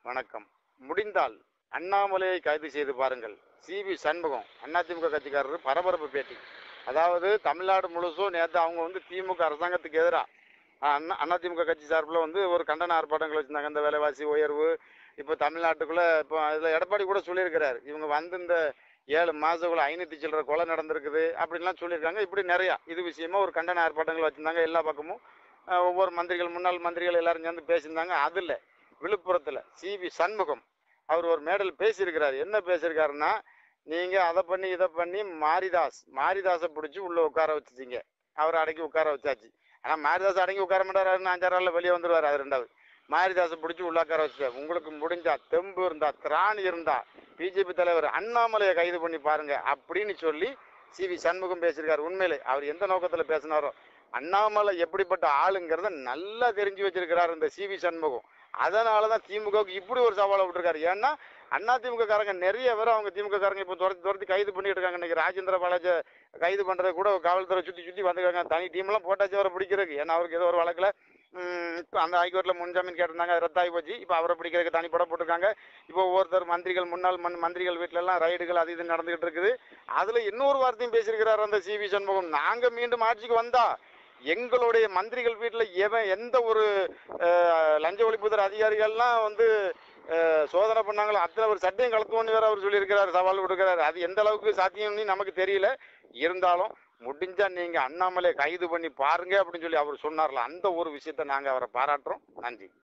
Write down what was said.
வணக்கம் முடிந்தால் அண்ணாமலையை கைது செய்து பாருங்கள் சிவி சண்முகம் அதிமுக கட்சிக்காரர் பரபரப்பு பேட்டி அதாவது தமிழ்நாடு முழுசும் நேற்று அவங்க வந்து திமுக அரசாங்கத்துக்கு எதிராக அண்ணா அதிமுக கட்சி சார்பில் வந்து ஒரு கண்டன ஆர்ப்பாட்டங்கள் வச்சிருந்தாங்க இந்த விலைவாசி உயர்வு இப்போ தமிழ்நாட்டுக்குள்ள இப்போ அதில் எடப்பாடி கூட சொல்லியிருக்கிறாரு இவங்க வந்து இந்த ஏழு மாதத்துக்குள்ள ஐநூற்றி சில்லற கொலை நடந்திருக்குது அப்படின்லாம் சொல்லியிருக்காங்க இப்படி நிறையா இது விஷயமா ஒரு கண்டன ஆர்ப்பாட்டங்கள் வச்சுருந்தாங்க எல்லா பக்கமும் அஹ், ஒவ்வொரு மந்திரிகள் முன்னாள் மந்திரிகள் எல்லாரும் சேர்ந்து பேசியிருந்தாங்க அதில் விழுப்புரத்தில் சிவி சண்முகம் அவர் ஒரு மேடல் பேசியிருக்கிறார் என்ன பேசியிருக்காருன்னா நீங்கள் அதை பண்ணி இதை பண்ணி மாரிதாஸ் மாரிதாஸை பிடிச்சி உள்ளே உட்கார வச்சுட்டீங்க அவரை அடக்கி உட்கார வச்சாச்சு ஆனால் மாரிதாஸ் அடங்கி உட்கார மாட்டாருன்னு அஞ்சாறு நாளில் வெளியே வந்துடுவார் அது ரெண்டாவது மாரிதாஸை பிடிச்சி உள்ள உட்கார வச்சுட்டார் உங்களுக்கு முடிஞ்சா தெம்பு இருந்தா திராணி இருந்தா பிஜேபி தலைவர் அண்ணாமலையை கைது பண்ணி பாருங்க அப்படின்னு சொல்லி சி வி சண்முகம் பேசியிருக்காரு உண்மையிலே அவர் எந்த நோக்கத்தில் பேசினாரோ அண்ணாமலை எப்படிப்பட்ட ஆளுங்கிறத நல்லா தெரிஞ்சு வச்சிருக்கிறார் இந்த சி வி சண்முகம் அதனால தான் திமுகவுக்கு இப்படி ஒரு சவாலை விட்டுருக்காரு ஏன்னா அண்ணா திமுக காரங்க நிறைய பேர் அவங்க திமுக காரங்க இப்போ துரத்தி துரத்தி கைது பண்ணிட்டு இருக்காங்க இன்னைக்கு ராஜேந்திர பாலாஜி கைது பண்றது கூட காவல்துறை சுற்றி சுற்றி வந்துருக்காங்க தனி டீம்லாம் போட்டாச்சு அவரை பிடிக்கிறதுக்கு ஏன்னா அவருக்கு ஏதோ ஒரு வழக்கில் இப்போ அந்த ஹைகோர்ட்டில் முன்ஜாமீன் கேட்டிருந்தாங்க அது ரத்தாகி போச்சு இப்போ அவரை பிடிக்கிறதுக்கு தனிப்பட போட்டிருக்காங்க இப்போ ஒவ்வொருத்தர் மந்திரிகள் முன்னாள் மன் மந்திரிகள் வீட்ல எல்லாம் ரைடுகள் அது இது நடந்துகிட்டு இருக்குது அதுல இன்னொரு வார்த்தையும் பேசியிருக்கிறார் அந்த சி வி சண்முகம் நாங்க மீண்டும் ஆட்சிக்கு வந்தா எங்களுடைய மந்திரிகள் வீட்டில் எவன் எந்த ஒரு அஹ், லஞ்ச ஒழிப்புத்துறை அதிகாரிகள்லாம் வந்து அஹ், சோதனை பண்ணாங்களோ அத்தனை ஒரு சட்டையும் கலத்துவோன்னு வேற அவர் சொல்லியிருக்கிறார் சவால் விடுக்கிறார் அது எந்த அளவுக்கு சாத்தியம்னு நமக்கு தெரியல இருந்தாலும் முடிஞ்சா நீங்க அண்ணாமலை கைது பண்ணி பாருங்க அப்படின்னு சொல்லி அவர் சொன்னார்ல அந்த ஒரு விஷயத்தை நாங்க அவரை பாராட்டுறோம் நன்றி